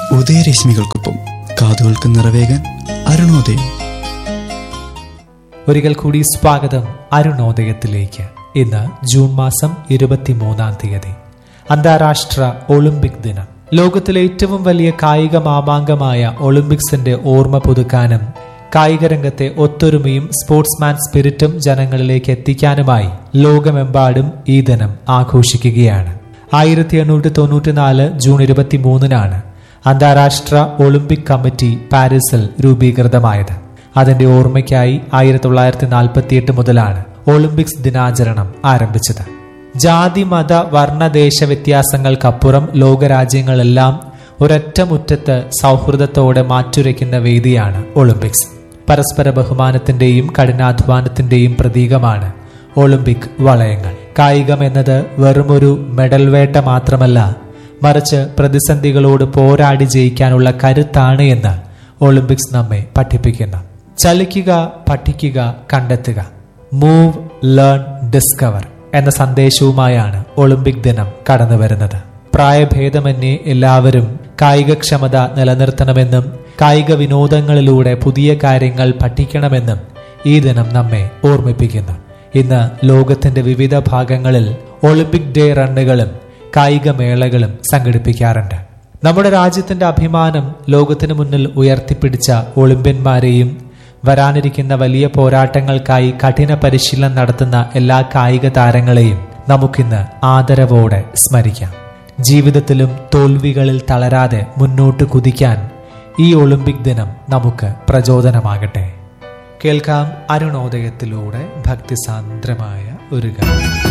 ഉദയരശ്മികൾക്കൊപ്പം കാതുകൾക്ക് നിറവേകാൻ അരുണോദയം ഒരിക്കൽ കൂടി സ്വാഗതം അരുണോദയത്തിലേക്ക് ഇന്ന് ജൂൺ മാസം ഇരുപത്തിമൂന്നാം തീയതി അന്താരാഷ്ട്ര ഒളിമ്പിക് ദിനം ലോകത്തിലെ ഏറ്റവും വലിയ കായിക മാമാങ്കമായ ഒളിമ്പിക്സിന്റെ ഓർമ്മ പുതുക്കാനും കായിക രംഗത്തെ ഒത്തൊരുമയും സ്പോർട്സ്മാൻ സ്പിരിറ്റും ജനങ്ങളിലേക്ക് എത്തിക്കാനുമായി ലോകമെമ്പാടും ഈ ദിനം ആഘോഷിക്കുകയാണ് ആയിരത്തി എണ്ണൂറ്റി തൊണ്ണൂറ്റിനാല് ജൂൺ ഇരുപത്തിമൂന്നിനാണ് അന്താരാഷ്ട്ര ഒളിമ്പിക് കമ്മിറ്റി പാരീസിൽ രൂപീകൃതമായത് അതിന്റെ ഓർമ്മയ്ക്കായി ആയിരത്തി തൊള്ളായിരത്തി നാൽപ്പത്തിയെട്ട് മുതലാണ് ഒളിമ്പിക്സ് ദിനാചരണം ആരംഭിച്ചത് ജാതി മത വർണ്ണദേശ വ്യത്യാസങ്ങൾക്കപ്പുറം ലോകരാജ്യങ്ങളെല്ലാം ഒരൊറ്റ മുറ്റത്ത് സൗഹൃദത്തോടെ മാറ്റുരയ്ക്കുന്ന വേദിയാണ് ഒളിമ്പിക്സ് പരസ്പര ബഹുമാനത്തിന്റെയും കഠിനാധ്വാനത്തിന്റെയും പ്രതീകമാണ് ഒളിമ്പിക് വളയങ്ങൾ കായികം എന്നത് വെറുമൊരു മെഡൽ വേട്ട മാത്രമല്ല മറിച്ച് പ്രതിസന്ധികളോട് പോരാടി ജയിക്കാനുള്ള കരുത്താണ് എന്ന് ഒളിമ്പിക്സ് നമ്മെ പഠിപ്പിക്കുന്നു ചലിക്കുക പഠിക്കുക കണ്ടെത്തുക മൂവ് ലേൺ ഡിസ്കവർ എന്ന സന്ദേശവുമായാണ് ഒളിമ്പിക് ദിനം കടന്നു വരുന്നത് പ്രായഭേദമന്യേ എല്ലാവരും കായികക്ഷമത നിലനിർത്തണമെന്നും കായിക വിനോദങ്ങളിലൂടെ പുതിയ കാര്യങ്ങൾ പഠിക്കണമെന്നും ഈ ദിനം നമ്മെ ഓർമ്മിപ്പിക്കുന്നു ഇന്ന് ലോകത്തിന്റെ വിവിധ ഭാഗങ്ങളിൽ ഒളിമ്പിക് ഡേ റണ്ണുകളും കായിക മേളകളും സംഘടിപ്പിക്കാറുണ്ട് നമ്മുടെ രാജ്യത്തിന്റെ അഭിമാനം ലോകത്തിനു മുന്നിൽ ഉയർത്തിപ്പിടിച്ച ഒളിമ്പ്യന്മാരെയും വരാനിരിക്കുന്ന വലിയ പോരാട്ടങ്ങൾക്കായി കഠിന പരിശീലനം നടത്തുന്ന എല്ലാ കായിക താരങ്ങളെയും നമുക്കിന്ന് ആദരവോടെ സ്മരിക്കാം ജീവിതത്തിലും തോൽവികളിൽ തളരാതെ മുന്നോട്ട് കുതിക്കാൻ ഈ ഒളിമ്പിക് ദിനം നമുക്ക് പ്രചോദനമാകട്ടെ കേൾക്കാം അരുണോദയത്തിലൂടെ ഭക്തിസാന്ദ്രമായ ഒരു ഗാനം